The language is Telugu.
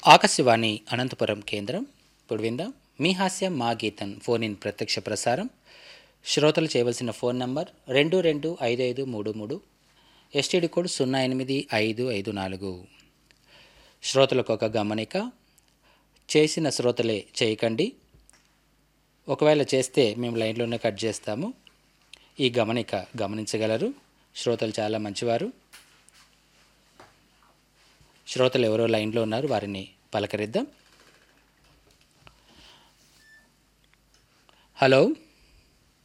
ఆకాశవాణి అనంతపురం కేంద్రం ఇప్పుడు విందాం మీ హాస్యం మా గీతం ఫోన్ ఇన్ ప్రత్యక్ష ప్రసారం శ్రోతలు చేయవలసిన ఫోన్ నంబర్ రెండు రెండు ఐదు ఐదు మూడు మూడు ఎస్టీడీ కోడ్ సున్నా ఎనిమిది ఐదు ఐదు నాలుగు శ్రోతలకు ఒక గమనిక చేసిన శ్రోతలే చేయకండి ఒకవేళ చేస్తే మేము లైన్లోనే కట్ చేస్తాము ఈ గమనిక గమనించగలరు శ్రోతలు చాలా మంచివారు శ్రోతలు ఎవరో లైన్లో ఉన్నారు వారిని పలకరిద్దాం హలో